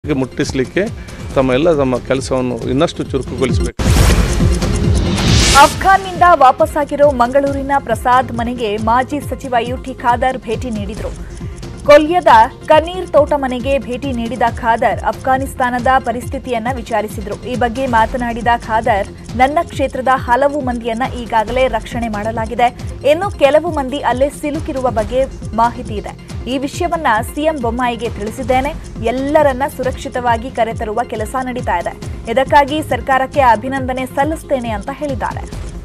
ಗೆ ಮುಟ್ಟಿಸಲಿಕ್ಕೆ ತಮ್ಮ ಎಲ್ಲ ತಮ್ಮ ಕೆಲಸವನ್ನು ಇನ್ನಷ್ಟು ಚುರುಕುಗೊಳಿಸಬೇಕು ಅಫ್ಘಾನ್ನಿಂದ ವಾಪಸ್ಸಾಗಿರೋ ಮಂಗಳೂರಿನ ಪ್ರಸಾದ್ ಮನೆಗೆ ಮಾಜಿ ಸಚಿವ ಯುಟಿ ಖಾದರ್ ಭೇಟಿ ನೀಡಿದರು ಕೊಲ್ಯದ ಕನ್ನೀರ್ ತೋಟ ಮನೆಗೆ ಭೇಟಿ ನೀಡಿದ ಖಾದರ್ ಅಫ್ಘಾನಿಸ್ತಾನದ ಪರಿಸ್ಥಿತಿಯನ್ನ ವಿಚಾರಿಸಿದರು ಈ ಬಗ್ಗೆ ಮಾತನಾಡಿದ ಖಾದರ್ ನನ್ನ ಕ್ಷೇತ್ರದ ಹಲವು ಮಂದಿಯನ್ನ ಈಗಾಗಲೇ ರಕ್ಷಣೆ ಮಾಡಲಾಗಿದೆ ಇನ್ನು ಕೆಲವು ಮಂದಿ ಅಲ್ಲೇ ಸಿಲುಕಿರುವ ಬಗ್ಗೆ ಮಾಹಿತಿ ಇದೆ ಈ ವಿಷಯವನ್ನ ಸಿಎಂ ಬೊಮ್ಮಾಯಿಗೆ ತಿಳಿಸಿದ್ದೇನೆ ಎಲ್ಲರನ್ನ ಸುರಕ್ಷಿತವಾಗಿ ಕರೆತರುವ ಕೆಲಸ ನಡೀತಾ ಇದೆ ಇದಕ್ಕಾಗಿ ಸರ್ಕಾರಕ್ಕೆ ಅಭಿನಂದನೆ ಸಲ್ಲಿಸ್ತೇನೆ ಅಂತ ಹೇಳಿದ್ದಾರೆ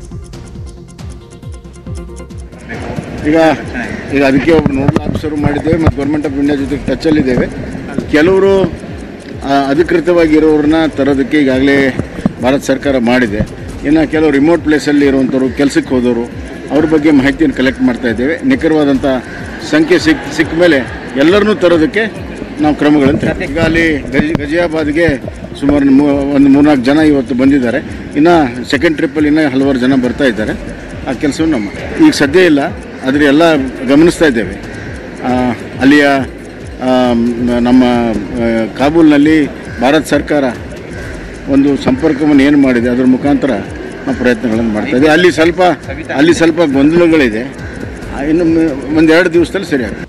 ಈಗ ಈಗ ಅದಕ್ಕೆ ಒಬ್ರು ನೋಡಲ್ ಆಫೀಸರ್ ಮಾಡಿದ್ದೇವೆ ಮತ್ತು ಗೌರ್ಮೆಂಟ್ ಆಫ್ ಇಂಡಿಯಾ ಜೊತೆ ಟಚಲ್ಲಿದ್ದೇವೆ ಕೆಲವರು ಆ, ಅಧಿಕೃತವಾಗಿರೋರನ್ನ ತರೋದಕ್ಕೆ ಈಗಾಗಲೇ ಭಾರತ ಸರ್ಕಾರ ಮಾಡಿದೆ ಇನ್ನು ಕೆಲವು ರಿಮೋಟ್ ಪ್ಲೇಸಲ್ಲಿ ಇರುವಂಥವ್ರು ಕೆಲಸಕ್ಕೆ ಹೋದವರು ಅವ್ರ ಬಗ್ಗೆ ಮಾಹಿತಿಯನ್ನು ಕಲೆಕ್ಟ್ ಮಾಡ್ತಾ ಇದ್ದೇವೆ ನಿಖರವಾದಂಥ ಸಂಖ್ಯೆ ಸಿಕ್ ಸಿಕ್ಕ ಮೇಲೆ ಎಲ್ಲರನ್ನೂ ತರೋದಕ್ಕೆ ನಾವು ಕ್ರಮಗಳನ್ನು ತಗೊಳ್ತೀವಿ. ಈಗ ಅಲ್ಲಿ ಗಜಿ ಗಜಿಯಾಬಾದ್ಗೆ ಸುಮಾರು ಮೂ- ಒಂದು ಮೂರ್ನಾಲ್ಕು ಜನ ಇವತ್ತು ಬಂದಿದ್ದಾರೆ ಇನ್ನು ಸೆಕೆಂಡ್ ಟ್ರಿಪ್ಪಲ್ಲಿ ಇನ್ನೂ ಹಲವಾರು ಜನ ಬರ್ತಾ ಇದ್ದಾರೆ ಆ ಕೆಲಸವನ್ನು ನಾವು ಮಾಡ್ತೀವಿ. ಈಗ ಸದ್ಯ ಇಲ್ಲ ಆದರೆ ಎಲ್ಲ ಗಮನಿಸ್ತಾ ಇದ್ದೇವೆ ಆ, ಅಲ್ಲಿಯ ಆ, ಮ್, ನಮ್ಮ ಆ, ಕಾಬೂಲ್ನಲ್ಲಿ ಭಾರತ ಸರ್ಕಾರ ಒಂದು ಸಂಪರ್ಕವನ್ನು ಏನು ಮಾಡಿದೆ ಅದರ ಮುಖಾಂತರ ನಾವು ಪ್ರಯತ್ನಗಳನ್ನು ಮಾಡ್ತಾ ಇದ್ದೀವಿ ಅಲ್ಲಿ ಸ್ವಲ್ಪ ಅಲ್ಲಿ ಸ್ವಲ್ಪ ಗೊಂದಲಗಳಿದೆ ಆ, ಇನ್ನು ಮ- ಒಂದೆರಡು ದಿವಸದಲ್ಲಿ ಸರಿ ಆಗುತ್ತೆ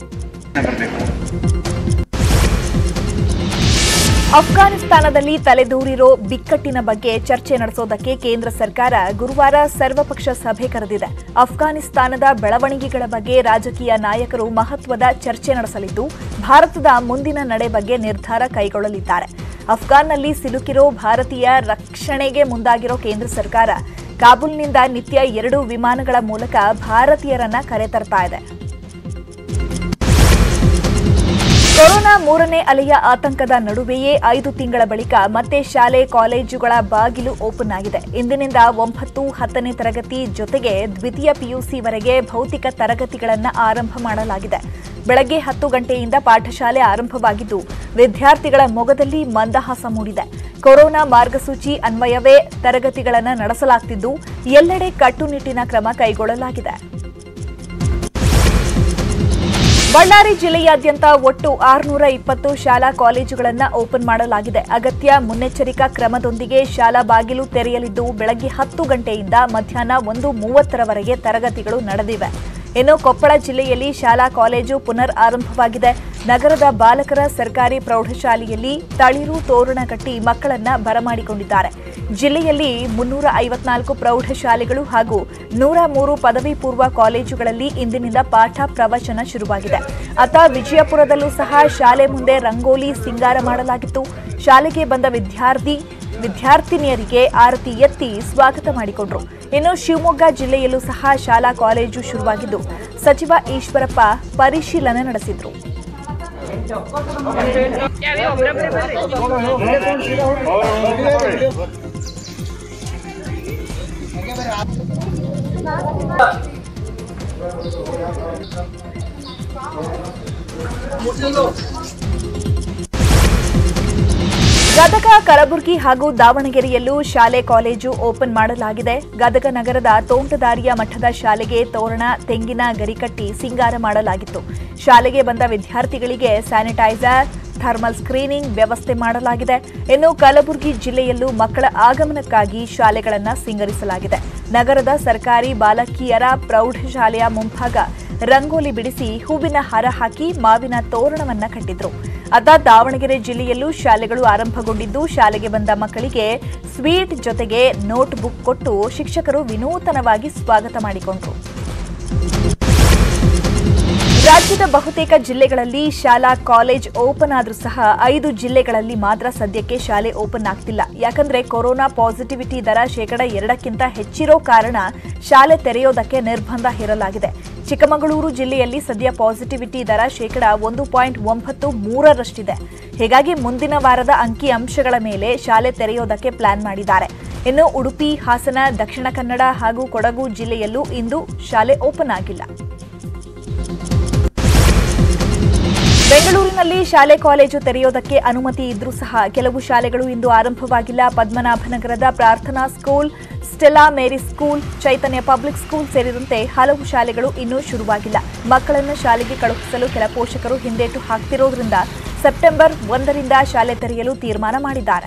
ಅಫ್ಘಾನಿಸ್ತಾನದಲ್ಲಿ ತಲೆದೂರಿರೋ ಬಿಕ್ಕಟ್ಟಿನ ಬಗ್ಗೆ ಚರ್ಚೆ ನಡೆಸೋದಕ್ಕೆ ಕೇಂದ್ರ ಸರ್ಕಾರ ಗುರುವಾರ ಸರ್ವಪಕ್ಷ ಸಭೆ ಕರೆದಿದೆ ಅಫ್ಘಾನಿಸ್ತಾನದ ಬೆಳವಣಿಗೆಗಳ ಬಗ್ಗೆ ರಾಜಕೀಯ ನಾಯಕರು ಮಹತ್ವದ ಚರ್ಚೆ ನಡೆಸಲಿದ್ದು ಭಾರತದ ಮುಂದಿನ ನಡೆ ಬಗ್ಗೆ ನಿರ್ಧಾರ ಕೈಗೊಳ್ಳಲಿದ್ದಾರೆ ಅಫ್ಘಾನ್ನಲ್ಲಿ ಸಿಲುಕಿರೋ ಭಾರತೀಯ ರಕ್ಷಣೆಗೆ ಮುಂದಾಗಿರೋ ಕೇಂದ್ರ ಸರ್ಕಾರ ಕಾಬೂಲ್ನಿಂದ ನಿತ್ಯ ಎರಡು ವಿಮಾನಗಳ ಮೂಲಕ ಭಾರತೀಯರನ್ನ ಕರೆತರ್ತಾ ಇದೆ ಕೊರೋನಾ ಮೂರನೇ ಅಲೆಯ ಆತಂಕದ ನಡುವೆಯೇ ಐದು ತಿಂಗಳ ಬಳಿಕ ಮತ್ತೆ ಶಾಲೆ ಕಾಲೇಜುಗಳ ಬಾಗಿಲು ಓಪನ್ ಆಗಿದೆ ಇಂದಿನಿಂದ ಒಂಬತ್ತು ಹತ್ತನೇ ತರಗತಿ ಜೊತೆಗೆ ದ್ವಿತೀಯ ಪಿಯುಸಿವರೆಗೆ ಭೌತಿಕ ತರಗತಿಗಳನ್ನು ಆರಂಭ ಮಾಡಲಾಗಿದೆ ಬೆಳಗ್ಗೆ ಹತ್ತು ಗಂಟೆಯಿಂದ ಪಾಠಶಾಲೆ ಆರಂಭವಾಗಿದ್ದು ವಿದ್ಯಾರ್ಥಿಗಳ ಮೊಗದಲ್ಲಿ ಮಂದಹಾಸ ಮೂಡಿದೆ ಕೊರೋನಾ ಮಾರ್ಗಸೂಚಿ ಅನ್ವಯವೇ ತರಗತಿಗಳನ್ನು ನಡೆಸಲಾಗ್ತಿದ್ದು ಎಲ್ಲೆಡೆ ಕಟ್ಟುನಿಟ್ಟಿನ ಕ್ರಮ ಕೈಗೊಳ್ಳಲಾಗಿದೆ ಬಳ್ಳಾರಿ ಜಿಲ್ಲೆಯಾದ್ಯಂತ ಒಟ್ಟು ಆರುನೂರ ಇಪ್ಪತ್ತು ಶಾಲಾ ಕಾಲೇಜುಗಳನ್ನು ಓಪನ್ ಮಾಡಲಾಗಿದೆ ಅಗತ್ಯ ಮುನ್ನೆಚ್ಚರಿಕಾ ಕ್ರಮದೊಂದಿಗೆ ಶಾಲಾ ಬಾಗಿಲು ತೆರೆಯಲಿದ್ದು ಬೆಳಗ್ಗೆ ಹತ್ತು ಗಂಟೆಯಿಂದ ಮಧ್ಯಾಹ್ನ ಒಂದು ಮೂವತ್ತರವರೆಗೆ ತರಗತಿಗಳು ನಡೆದಿವೆ ಇನ್ನು ಕೊಪ್ಪಳ ಜಿಲ್ಲೆಯಲ್ಲಿ ಶಾಲಾ ಕಾಲೇಜು ಪುನರ್ ಆರಂಭವಾಗಿದೆ ನಗರದ ಬಾಲಕರ ಸರ್ಕಾರಿ ಪ್ರೌಢಶಾಲೆಯಲ್ಲಿ ತಳಿರು ತೋರಣ ಕಟ್ಟಿ ಮಕ್ಕಳನ್ನ ಬರಮಾಡಿಕೊಂಡಿದ್ದಾರೆ ಜಿಲ್ಲೆಯಲ್ಲಿ ಮುನ್ನೂರ ಐವತ್ನಾಲ್ಕು ಪ್ರೌಢಶಾಲೆಗಳು ಹಾಗೂ ನೂರ ಮೂರು ಪದವಿ ಪೂರ್ವ ಕಾಲೇಜುಗಳಲ್ಲಿ ಇಂದಿನಿಂದ ಪಾಠ ಪ್ರವಚನ ಶುರುವಾಗಿದೆ ಅತ ವಿಜಯಪುರದಲ್ಲೂ ಸಹ ಶಾಲೆ ಮುಂದೆ ರಂಗೋಲಿ ಸಿಂಗಾರ ಮಾಡಲಾಗಿತ್ತು ಶಾಲೆಗೆ ಬಂದ ವಿದ್ಯಾರ್ಥಿ ವಿದ್ಯಾರ್ಥಿನಿಯರಿಗೆ ಆರತಿ ಎತ್ತಿ ಸ್ವಾಗತ ಮಾಡಿಕೊಂಡ್ರು ಇನ್ನು ಶಿವಮೊಗ್ಗ ಜಿಲ್ಲೆಯಲ್ಲೂ ಸಹ ಶಾಲಾ ಕಾಲೇಜು ಶುರುವಾಗಿದ್ದು ಸಚಿವ ಈಶ್ವರಪ್ಪ ಪರಿಶೀಲನೆ ನಡೆಸಿದ್ರು ಗದಗ ಕಲಬುರಗಿ ಹಾಗೂ ದಾವಣಗೆರೆಯಲ್ಲೂ ಶಾಲೆ ಕಾಲೇಜು ಓಪನ್ ಮಾಡಲಾಗಿದೆ ಗದಗ ನಗರದ ತೋಂಟದಾರಿಯ ಮಠದ ಶಾಲೆಗೆ ತೋರಣ ತೆಂಗಿನ ಗರಿಕಟ್ಟಿ ಸಿಂಗಾರ ಮಾಡಲಾಗಿತ್ತು ಶಾಲೆಗೆ ಬಂದ ವಿದ್ಯಾರ್ಥಿಗಳಿಗೆ ಸ್ಯಾನಿಟೈಸರ್ ಥರ್ಮಲ್ ಸ್ಕ್ರೀನಿಂಗ್ ವ್ಯವಸ್ಥೆ ಮಾಡಲಾಗಿದೆ ಇನ್ನು ಕಲಬುರಗಿ ಜಿಲ್ಲೆಯಲ್ಲೂ ಮಕ್ಕಳ ಆಗಮನಕ್ಕಾಗಿ ಶಾಲೆಗಳನ್ನು ಸಿಂಗರಿಸಲಾಗಿದೆ ನಗರದ ಸರ್ಕಾರಿ ಬಾಲಕಿಯರ ಪ್ರೌಢಶಾಲೆಯ ಮುಂಭಾಗ ರಂಗೋಲಿ ಬಿಡಿಸಿ ಹೂವಿನ ಹಾರ ಹಾಕಿ ಮಾವಿನ ತೋರಣವನ್ನ ಕಟ್ಟಿದ್ರು ಅದ ದಾವಣಗೆರೆ ಜಿಲ್ಲೆಯಲ್ಲೂ ಶಾಲೆಗಳು ಆರಂಭಗೊಂಡಿದ್ದು ಶಾಲೆಗೆ ಬಂದ ಮಕ್ಕಳಿಗೆ ಸ್ವೀಟ್ ಜೊತೆಗೆ ನೋಟ್ ಬುಕ್ ಕೊಟ್ಟು ಶಿಕ್ಷಕರು ವಿನೂತನವಾಗಿ ಸ್ವಾಗತ ಮಾಡಿಕೊಂಡ್ರು ರಾಜ್ಯದ ಬಹುತೇಕ ಜಿಲ್ಲೆಗಳಲ್ಲಿ ಶಾಲಾ ಕಾಲೇಜ್ ಓಪನ್ ಆದ್ರೂ ಸಹ ಐದು ಜಿಲ್ಲೆಗಳಲ್ಲಿ ಮಾತ್ರ ಸದ್ಯಕ್ಕೆ ಶಾಲೆ ಓಪನ್ ಆಗ್ತಿಲ್ಲ ಯಾಕಂದ್ರೆ ಕೊರೋನಾ ಪಾಸಿಟಿವಿಟಿ ದರ ಶೇಕಡ ಎರಡಕ್ಕಿಂತ ಹೆಚ್ಚಿರೋ ಕಾರಣ ಶಾಲೆ ತೆರೆಯೋದಕ್ಕೆ ನಿರ್ಬಂಧ ಹೇರಲಾಗಿದೆ ಚಿಕ್ಕಮಗಳೂರು ಜಿಲ್ಲೆಯಲ್ಲಿ ಸದ್ಯ ಪಾಸಿಟಿವಿಟಿ ದರ ಶೇಕಡ ಒಂದು ಪಾಯಿಂಟ್ ಒಂಬತ್ತು ಮೂರರಷ್ಟಿದೆ ಹೀಗಾಗಿ ಮುಂದಿನ ವಾರದ ಅಂಕಿ ಅಂಶಗಳ ಮೇಲೆ ಶಾಲೆ ತೆರೆಯೋದಕ್ಕೆ ಪ್ಲಾನ್ ಮಾಡಿದ್ದಾರೆ ಇನ್ನು ಉಡುಪಿ ಹಾಸನ ದಕ್ಷಿಣ ಕನ್ನಡ ಹಾಗೂ ಕೊಡಗು ಜಿಲ್ಲೆಯಲ್ಲೂ ಇಂದು ಶಾಲೆ ಓಪನ್ ಆಗಿಲ್ಲ ಬೆಂಗಳೂರಿನಲ್ಲಿ ಶಾಲೆ ಕಾಲೇಜು ತೆರೆಯೋದಕ್ಕೆ ಅನುಮತಿ ಇದ್ರೂ ಸಹ ಕೆಲವು ಶಾಲೆಗಳು ಇಂದು ಆರಂಭವಾಗಿಲ್ಲ ಪದ್ಮನಾಭನಗರದ Prarthana school Stella Mary school Chaitanya public school ಸೇರಿದಂತೆ ಹಲವು ಶಾಲೆಗಳು ಇನ್ನೂ ಶುರುವಾಗಿಲ್ಲ ಮಕ್ಕಳನ್ನು ಶಾಲೆಗೆ ಕಳುಹಿಸಲು ಕೆಲ ಪೋಷಕರು ಹಿಂದೇಟು ಹಾಕ್ತಿರೋದ್ರಿಂದ ಸೆಪ್ಟೆಂಬರ್ ಒಂದರಿಂದ ಶಾಲೆ ತೆರೆಯಲು ತೀರ್ಮಾನ ಮಾಡಿದ್ದಾರೆ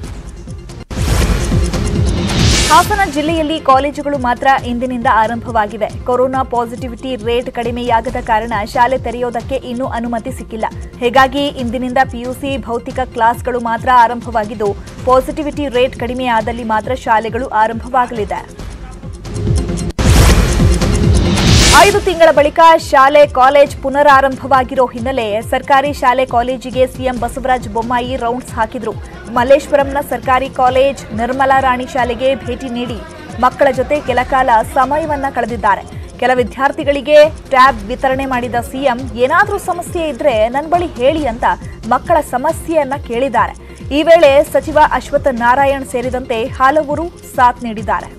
ಹಾಸನ ಜಿಲ್ಲೆಯಲ್ಲಿ ಕಾಲೇಜುಗಳು ಮಾತ್ರ ಇಂದಿನಿಂದ ಆರಂಭವಾಗಿವೆ ಕೊರೋನಾ ಪಾಸಿಟಿವಿಟಿ ರೇಟ್ ಕಡಿಮೆಯಾಗದ ಕಾರಣ ಶಾಲೆ ತೆರೆಯೋದಕ್ಕೆ ಇನ್ನೂ ಅನುಮತಿ ಸಿಕ್ಕಿಲ್ಲ ಹೀಗಾಗಿ ಇಂದಿನಿಂದ ಪಿಯುಸಿ ಭೌತಿಕ ಕ್ಲಾಸ್ಗಳು ಮಾತ್ರ ಆರಂಭವಾಗಿದ್ದು ಪಾಸಿಟಿವಿಟಿ ರೇಟ್ ಕಡಿಮೆಯಾದಲ್ಲಿ ಮಾತ್ರ ಶಾಲೆಗಳು ಆರಂಭವಾಗಲಿದೆ ಐದು ತಿಂಗಳ ಬಳಿಕ ಶಾಲೆ ಕಾಲೇಜ್ ಪುನರಾರಂಭವಾಗಿರೋ ಹಿನ್ನೆಲೆ ಸರ್ಕಾರಿ ಶಾಲೆ ಕಾಲೇಜಿಗೆ ಸಿಎಂ ಬಸವರಾಜ ಬೊಮ್ಮಾಯಿ ರೌಂಡ್ಸ್ ಹಾಕಿದ್ರು ಮಲ್ಲೇಶ್ವರಂನ ಸರ್ಕಾರಿ ಕಾಲೇಜ್ ನಿರ್ಮಲಾ ರಾಣಿ ಶಾಲೆಗೆ ಭೇಟಿ ನೀಡಿ ಮಕ್ಕಳ ಜೊತೆ ಕೆಲಕಾಲ ಸಮಯವನ್ನ ಕಳೆದಿದ್ದಾರೆ ಕೆಲ ವಿದ್ಯಾರ್ಥಿಗಳಿಗೆ ಟ್ಯಾಬ್ ವಿತರಣೆ ಮಾಡಿದ ಸಿಎಂ ಏನಾದರೂ ಸಮಸ್ಯೆ ಇದ್ರೆ ನನ್ನ ಬಳಿ ಹೇಳಿ ಅಂತ ಮಕ್ಕಳ ಸಮಸ್ಯೆಯನ್ನ ಕೇಳಿದ್ದಾರೆ ಈ ವೇಳೆ ಸಚಿವ ಅಶ್ವತ್ಥ ನಾರಾಯಣ್ ಸೇರಿದಂತೆ ಹಲವರು ಸಾಥ್ ನೀಡಿದ್ದಾರೆ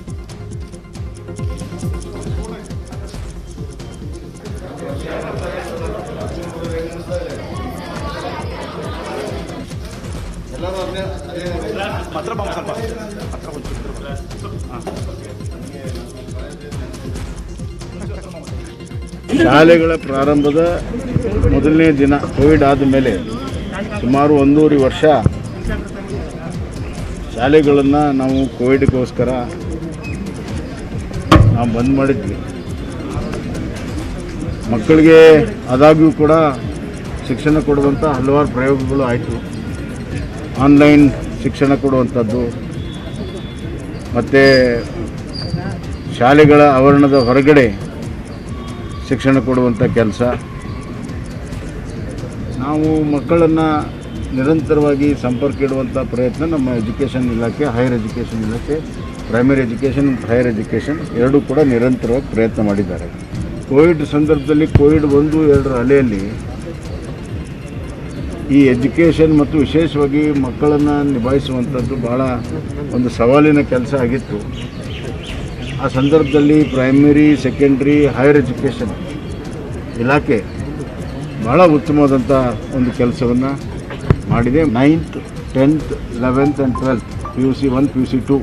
ಶಾಲೆಗಳ ಪ್ರಾರಂಭದ ಮೊದಲನೇ ದಿನ ಕೋವಿಡ್ ಆದ ಮೇಲೆ ಸುಮಾರು ಒಂದೂವರೆ ವರ್ಷ ಶಾಲೆಗಳನ್ನು ನಾವು ಕೋವಿಡ್ಗೋಸ್ಕರ ನಾವು ಬಂದ್ ಮಾಡಿದ್ವಿ ಮಕ್ಕಳಿಗೆ ಆದಾಗ್ಯೂ ಕೂಡ ಶಿಕ್ಷಣ ಕೊಡುವಂಥ ಹಲವಾರು ಪ್ರಯೋಗಗಳು ಆಯಿತು ಆನ್ಲೈನ್ ಶಿಕ್ಷಣ ಕೊಡುವಂಥದ್ದು ಮತ್ತು ಶಾಲೆಗಳ ಆವರಣದ ಹೊರಗಡೆ ಶಿಕ್ಷಣ ಕೊಡುವಂಥ ಕೆಲಸ ನಾವು ಮಕ್ಕಳನ್ನು ನಿರಂತರವಾಗಿ ಸಂಪರ್ಕ ಇಡುವಂಥ ಪ್ರಯತ್ನ ನಮ್ಮ ಎಜುಕೇಷನ್ ಇಲಾಖೆ ಹೈಯರ್ ಎಜುಕೇಷನ್ ಇಲಾಖೆ ಪ್ರೈಮರಿ ಎಜುಕೇಷನ್ ಮತ್ತು ಹೈಯರ್ ಎಜುಕೇಷನ್ ಎರಡೂ ಕೂಡ ನಿರಂತರವಾಗಿ ಪ್ರಯತ್ನ ಮಾಡಿದ್ದಾರೆ ಕೋವಿಡ್ ಸಂದರ್ಭದಲ್ಲಿ ಕೋವಿಡ್ ಒಂದು ಎರಡರ ಅಲೆಯಲ್ಲಿ ಈ ಎಜುಕೇಷನ್ ಮತ್ತು ವಿಶೇಷವಾಗಿ ಮಕ್ಕಳನ್ನು ನಿಭಾಯಿಸುವಂಥದ್ದು ಭಾಳ ಒಂದು ಸವಾಲಿನ ಕೆಲಸ ಆಗಿತ್ತು ಆ ಸಂದರ್ಭದಲ್ಲಿ ಪ್ರೈಮರಿ ಸೆಕೆಂಡ್ರಿ ಹೈಯರ್ ಎಜುಕೇಷನ್ ಇಲಾಖೆ ಭಾಳ ಉತ್ತಮವಾದಂಥ ಒಂದು ಕೆಲಸವನ್ನು ಮಾಡಿದೆ ninth tenth eleventh and twelfth P U C one P U C two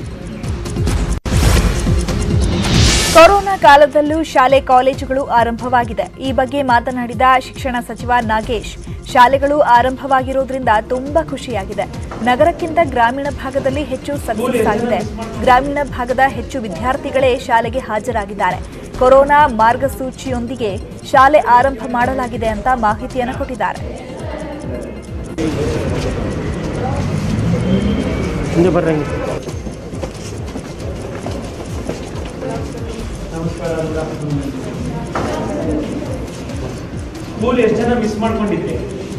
corona ಕಾಲದಲ್ಲೂ ಶಾಲೆ ಕಾಲೇಜುಗಳು ಆರಂಭವಾಗಿದೆ ಈ ಬಗ್ಗೆ ಮಾತನಾಡಿದ ಶಿಕ್ಷಣ ಸಚಿವ ನಾಗೇಶ್ ಶಾಲೆಗಳು ಆರಂಭವಾಗಿರೋದ್ರಿಂದ ತುಂಬಾ ಖುಷಿಯಾಗಿದೆ ನಗರಕ್ಕಿಂತ ಗ್ರಾಮೀಣ ಭಾಗದಲ್ಲಿ ಹೆಚ್ಚು ಸಕ್ಸಸ್ ಆಗಿದೆ ಗ್ರಾಮೀಣ ಭಾಗದ ಹೆಚ್ಚು ವಿದ್ಯಾರ್ಥಿಗಳೇ ಶಾಲೆಗೆ ಹಾಜರಾಗಿದ್ದಾರೆ ಕೊರೋನಾ ಮಾರ್ಗಸೂಚಿಯೊಂದಿಗೆ ಶಾಲೆ ಆರಂಭ ಮಾಡಲಾಗಿದೆ ಅಂತ ಮಾಹಿತಿಯನ್ನು ಕೊಟ್ಟಿದ್ದಾರೆ ಸ್ಕೂಲ್ ಎಷ್ಟು ಜನ ಮಿಸ್ ಮಾಡ್ಕೊಂಡಿದ್ರಿ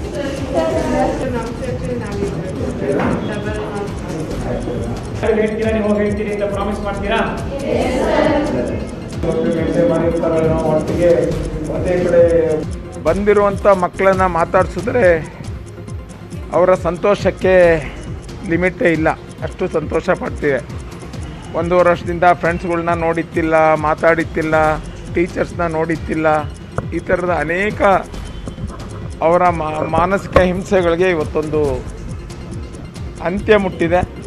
ಹೇಳ್ತೀರಾ ನೀವು ಹೋಗಿ ಹೇಳ್ತೀರಿ ಅಂತ ಪ್ರಾಮಿಸ್ ಮಾಡ್ತೀರಾ ಒಟ್ಟಿಗೆ ಒಂದೇ ಕಡೆ ಬಂದಿರುವಂಥ ಮಕ್ಕಳನ್ನ ಮಾತಾಡಿಸಿದ್ರೆ ಅವರ ಸಂತೋಷಕ್ಕೆ ಲಿಮಿಟೇ ಇಲ್ಲ ಅಷ್ಟು ಸಂತೋಷ ಪಡ್ತಿದೆ ಒಂದೂವರೆ ವರ್ಷದಿಂದ ಫ್ರೆಂಡ್ಸ್ಗಳ್ನ ನೋಡಿತ್ತಿಲ್ಲ ಮಾತಾಡಿತ್ತಿಲ್ಲ ಟೀಚರ್ಸ್ನ ನೋಡಿತ್ತಿಲ್ಲ ಈ ಥರದ ಅನೇಕ ಅವರ ಮಾ- ಮಾನಸಿಕ ಹಿಂಸೆಗಳಿಗೆ ಇವತ್ತೊಂದು ಅಂತ್ಯ ಮುಟ್ಟಿದೆ